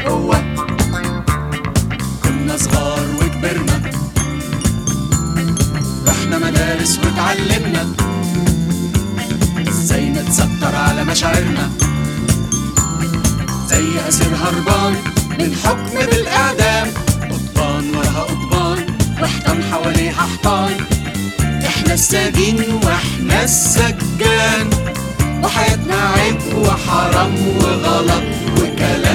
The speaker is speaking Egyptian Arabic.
قوة كنا صغار وكبرنا رحنا مدارس واتعلمنا ازاي نتستر على مشاعرنا زي اسير هربان من حكم بالاعدام قضبان وراها قضبان واحتان حواليها حيطان احنا السجين واحنا السجان وحياتنا عيب وحرام وغلط وكلام